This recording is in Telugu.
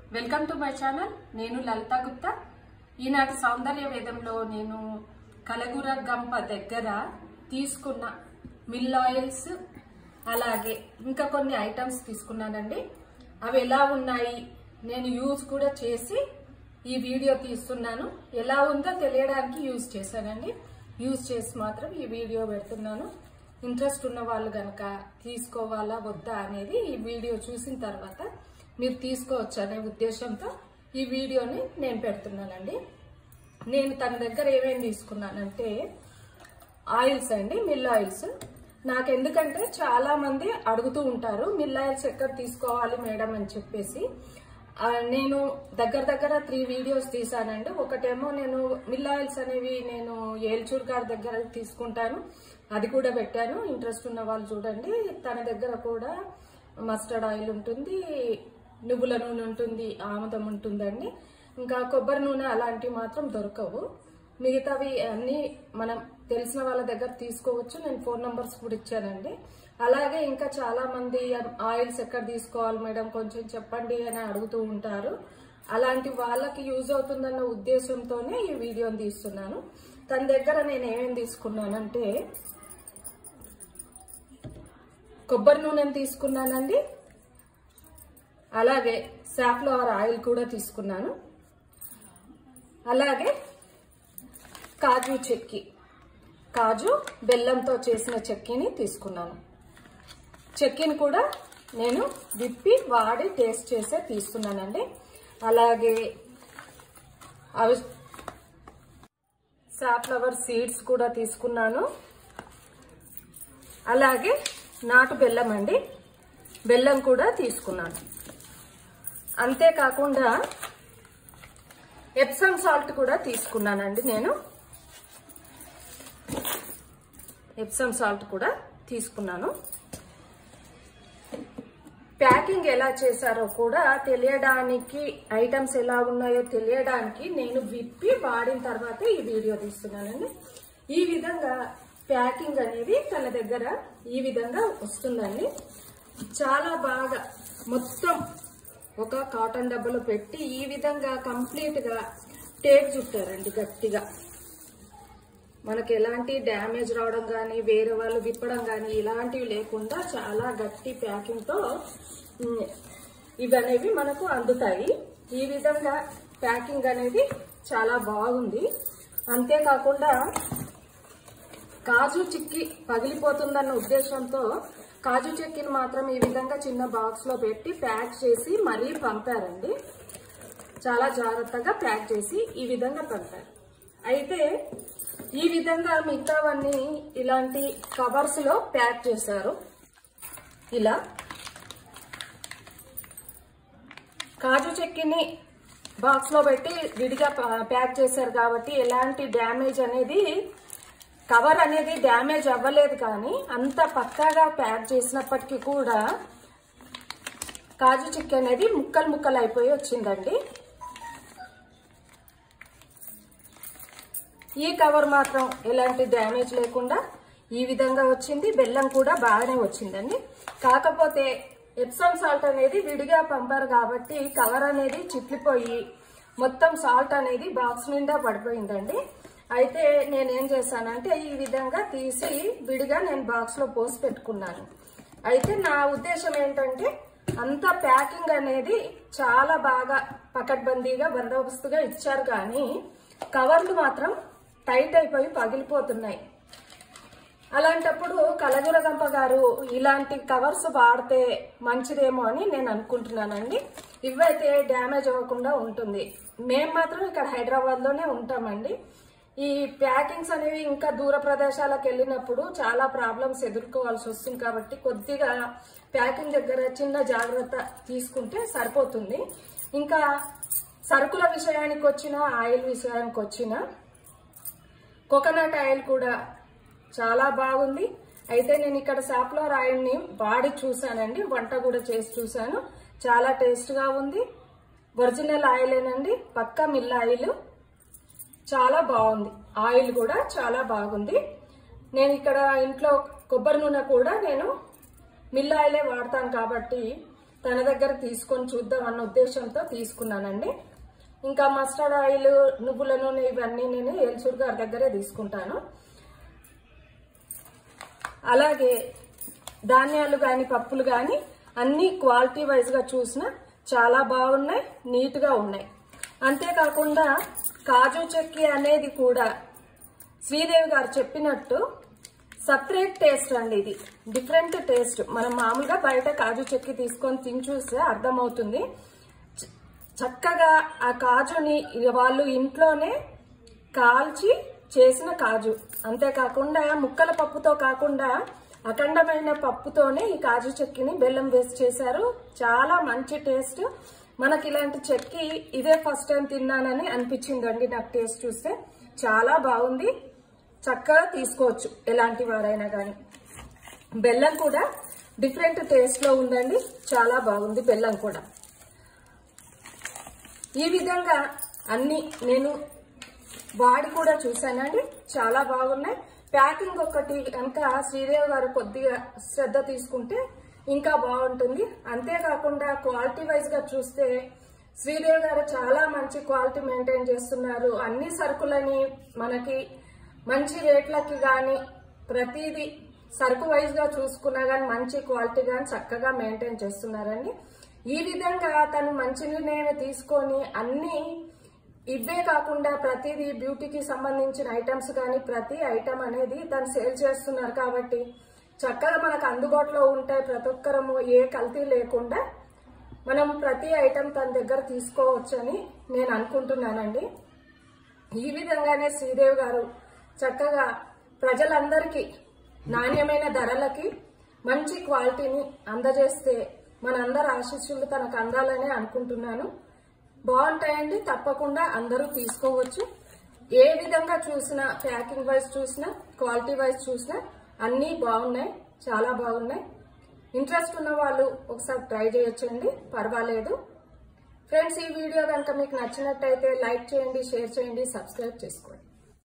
వెల్కమ్ టు మై ఛానల్ నేను లలితా గుప్తా ఈనాటి సౌందర్య వేదంలో నేను కలగుర గంప దగ్గర తీసుకున్న మిల్ ఆయిల్స్ అలాగే ఇంకా కొన్ని ఐటమ్స్ తీసుకున్నానండి అవి ఎలా ఉన్నాయి నేను యూజ్ కూడా చేసి ఈ వీడియో తీస్తున్నాను ఎలా ఉందో తెలియడానికి యూజ్ చేశానండి యూజ్ చేసి మాత్రం ఈ వీడియో పెడుతున్నాను ఇంట్రెస్ట్ ఉన్న వాళ్ళు కనుక తీసుకోవాలా వద్దా అనేది ఈ వీడియో చూసిన తర్వాత మీరు తీసుకోవచ్చు అనే ఉద్దేశంతో ఈ వీడియోని నేను పెడుతున్నానండి నేను తన దగ్గర ఏమేమి తీసుకున్నానంటే ఆయిల్స్ అండి మిల్ ఆయిల్స్ నాకు ఎందుకంటే చాలా మంది అడుగుతూ ఉంటారు మిల్ ఆయిల్స్ ఎక్కడ తీసుకోవాలి మేడం అని చెప్పేసి ఆ, నేను దగ్గర దగ్గర త్రీ వీడియోస్ తీసానండి ఒకటేమో నేను మిల్ ఆయిల్స్ అనేవి నేను ఏల్చూర్ గారి దగ్గర తీసుకుంటాను అది కూడా పెట్టాను ఇంట్రెస్ట్ ఉన్న వాళ్ళు చూడండి తన దగ్గర కూడా మస్టర్డ్ ఆయిల్ ఉంటుంది నువ్వుల నూనె ఉంటుంది ఆముదం ఉంటుందండి ఇంకా కొబ్బరి నూనె అలాంటివి మాత్రం దొరకవు మిగతావి అన్ని మనం తెలిసిన వాళ్ళ దగ్గర తీసుకోవచ్చు నేను ఫోన్ నంబర్స్ కూడా ఇచ్చానండి అలాగే ఇంకా చాలా మంది ఆయిల్స్ ఎక్కడ తీసుకోవాలి మేడం కొంచెం చెప్పండి అని అడుగుతూ ఉంటారు అలాంటి వాళ్ళకి యూజ్ అవుతుందన్న ఉద్దేశంతోనే ఈ వీడియోని తీస్తున్నాను తన దగ్గర నేను ఏమేమి తీసుకున్నానంటే కొబ్బరి నూనెని తీసుకున్నానండి అలాగే సాఫ్లవర్ ఆయిల్ కూడా తీసుకున్నాను అలాగే కాజు చెక్కి కాజు బెల్లంతో చేసిన చెక్కిని తీసుకున్నాను చెక్కిని కూడా నేను విప్పి వాడి టేస్ట్ చేసే తీసుకున్నానండి అలాగే అవి సాఫ్లవర్ సీడ్స్ కూడా తీసుకున్నాను అలాగే నాటు బెల్లం అండి బెల్లం కూడా తీసుకున్నాను అంతేకాకుండా ఎప్సమ్ సాల్ట్ కూడా తీసుకున్నానండి నేను ఎప్సమ్ సాల్ట్ కూడా తీసుకున్నాను ప్యాకింగ్ ఎలా చేశారో కూడా తెలియడానికి ఐటమ్స్ ఎలా ఉన్నాయో తెలియడానికి నేను విప్పి వాడిన తర్వాత ఈ వీడియో తీస్తున్నానండి ఈ విధంగా ప్యాకింగ్ అనేది తన దగ్గర ఈ విధంగా వస్తుందండి చాలా బాగా మొత్తం ఒక కాటన్ డబ్బాలో పెట్టి ఈ విధంగా కంప్లీట్ గా టేప్ చుట్టారండి గట్టిగా మనకి ఎలాంటి డ్యామేజ్ రావడం కానీ వేరే వాళ్ళు విప్పడం కానీ ఇలాంటివి లేకుండా చాలా గట్టి ప్యాకింగ్ తో ఉమ్, ఇవనేవి మనకు అందుతాయి ఈ విధంగా ప్యాకింగ్ అనేది చాలా బాగుంది అంతేకాకుండా కాజు చిక్కి పగిలిపోతుందన్న ఉద్దేశంతో కాజు చెక్కిని మాత్రం ఈ విధంగా చిన్న బాక్స్ లో పెట్టి ప్యాక్ చేసి మరీ పంపారండి చాలా జాగ్రత్తగా ప్యాక్ చేసి ఈ విధంగా పంపారు అయితే ఈ విధంగా మిగతావన్నీ ఇలాంటి కవర్స్ లో ప్యాక్ చేశారు ఇలా కాజు చెక్కిని బాక్స్ లో పెట్టి విడిగా ప- ప్యాక్ చేశారు కాబట్టి ఎలాంటి డ్యామేజ్ అనేది కవర్ అనేది డ్యామేజ్ అవ్వలేదు కానీ అంత పక్కాగా ప్యాక్ చేసినప్పటికీ కూడా కాజు చిక్కి అనేది ముక్కలు ముక్కలు అయిపోయి వచ్చిందండి ఈ కవర్ మాత్రం ఎలాంటి డ్యామేజ్ లేకుండా ఈ విధంగా వచ్చింది బెల్లం కూడా బాగానే వచ్చిందండి కాకపోతే ఎప్సమ్ సాల్ట్ అనేది విడిగా పంపారు కాబట్టి కవర్ అనేది చిట్లిపోయి మొత్తం సాల్ట్ అనేది బాక్స్ నిండా పడిపోయిందండి అయితే నేనేం చేశానంటే ఈ విధంగా తీసి విడిగా నేను బాక్స్ లో పోసి పెట్టుకున్నాను అయితే నా ఉద్దేశం ఏంటంటే అంత ప్యాకింగ్ అనేది చాలా బాగా పకడ్బందీగా బందోబస్తుగా ఇచ్చారు కానీ కవర్లు మాత్రం టైట్ అయిపోయి పగిలిపోతున్నాయి అలాంటప్పుడు కలగురగంప గారు ఇలాంటి కవర్స్ వాడితే మంచిదేమో అని నేను అనుకుంటున్నానండి ఇవైతే డ్యామేజ్ అవ్వకుండా ఉంటుంది మేము మాత్రం ఇక్కడ హైదరాబాద్ లోనే ఉంటామండి ఈ ప్యాకింగ్స్ అనేవి ఇంకా దూర ప్రదేశాలకు వెళ్ళినప్పుడు చాలా ప్రాబ్లమ్స్ ఎదుర్కోవాల్సి వస్తుంది కాబట్టి కొద్దిగా ప్యాకింగ్ దగ్గర చిన్న జాగ్రత్త తీసుకుంటే సరిపోతుంది ఇంకా సరుకుల విషయానికి వచ్చిన ఆయిల్ విషయానికి వచ్చిన కోకోనట్ ఆయిల్ కూడా చాలా బాగుంది అయితే నేను ఇక్కడ సాఫ్లవర్ ఆయిల్ ని వాడి చూసానండి వంట కూడా చేసి చూసాను చాలా టేస్ట్ గా ఉంది ఒరిజినల్ ఆయిలేనండి పక్క మిల్ ఆయిల్ చాలా బాగుంది ఆయిల్ కూడా చాలా బాగుంది నేను ఇక్కడ ఇంట్లో కొబ్బరి నూనె కూడా నేను మిల్ ఆయిలే వాడతాను కాబట్టి తన దగ్గర తీసుకొని చూద్దాం అన్న ఉద్దేశంతో తీసుకున్నానండి ఇంకా మస్టర్డ్ ఆయిల్ నువ్వుల నూనె ఇవన్నీ నేను ఏల్చూర్ గారి దగ్గరే తీసుకుంటాను అలాగే ధాన్యాలు కానీ పప్పులు కానీ అన్ని క్వాలిటీ వైజ్గా చూసిన చాలా బాగున్నాయి నీట్గా ఉన్నాయి అంతేకాకుండా కాజు చెక్కి అనేది కూడా శ్రీదేవి గారు చెప్పినట్టు సపరేట్ టేస్ట్ అండి ఇది డిఫరెంట్ టేస్ట్ మనం మామూలుగా బయట కాజు చెక్కి తీసుకొని తిని చూస్తే అర్థమవుతుంది చ- చక్కగా ఆ కాజుని వాళ్ళు ఇంట్లోనే కాల్చి చేసిన కాజు అంతేకాకుండా ముక్కల పప్పుతో కాకుండా అఖండమైన పప్పుతోనే ఈ కాజు చెక్కిని బెల్లం వేసి చేశారు చాలా మంచి టేస్ట్ మనకి ఇలాంటి చెక్కి ఇదే ఫస్ట్ టైం తిన్నానని అనిపించిందండి నాకు టేస్ట్ చూస్తే చాలా బాగుంది చక్కగా తీసుకోవచ్చు ఎలాంటి వారైనా కానీ బెల్లం కూడా డిఫరెంట్ టేస్ట్ లో ఉందండి చాలా బాగుంది బెల్లం కూడా ఈ విధంగా అన్ని నేను వాడి కూడా చూశానండి చాలా బాగున్నాయి ప్యాకింగ్ ఒకటి కనుక శ్రీదేవి గారు కొద్దిగా శ్రద్ధ తీసుకుంటే ఇంకా బాగుంటుంది అంతేకాకుండా క్వాలిటీ వైజ్ గా చూస్తే శ్రీదేవి గారు చాలా మంచి క్వాలిటీ మెయింటైన్ చేస్తున్నారు అన్ని సరుకులని మనకి మంచి రేట్లకి కానీ ప్రతిదీ సరుకు వైజ్ గా చూసుకున్నా కానీ మంచి క్వాలిటీ కానీ చక్కగా మెయింటైన్ చేస్తున్నారండి ఈ విధంగా తను మంచి నిర్ణయం తీసుకొని అన్ని ఇవే కాకుండా ప్రతిదీ బ్యూటీకి సంబంధించిన ఐటమ్స్ కానీ ప్రతి ఐటమ్ అనేది తను సేల్ చేస్తున్నారు కాబట్టి చక్కగా మనకు అందుబాటులో ఉంటాయి ప్రతి ఒక్కరము ఏ కల్తీ లేకుండా మనం ప్రతి ఐటమ్ తన దగ్గర తీసుకోవచ్చని నేను అనుకుంటున్నానండి ఈ విధంగానే శ్రీదేవి గారు చక్కగా ప్రజలందరికీ నాణ్యమైన ధరలకి మంచి క్వాలిటీని అందజేస్తే మనందరి ఆశీస్సులు తనకు అందాలని అనుకుంటున్నాను బాగుంటాయండి తప్పకుండా అందరూ తీసుకోవచ్చు ఏ విధంగా చూసినా ప్యాకింగ్ వైజ్ చూసినా క్వాలిటీ వైజ్ చూసినా అన్నీ బాగున్నాయి చాలా బాగున్నాయి ఇంట్రెస్ట్ ఉన్న వాళ్ళు ఒకసారి ట్రై చేయొచ్చండి పర్వాలేదు ఫ్రెండ్స్ ఈ వీడియో కనుక మీకు నచ్చినట్టయితే లైక్ చేయండి షేర్ చేయండి సబ్స్క్రైబ్ చేసుకోండి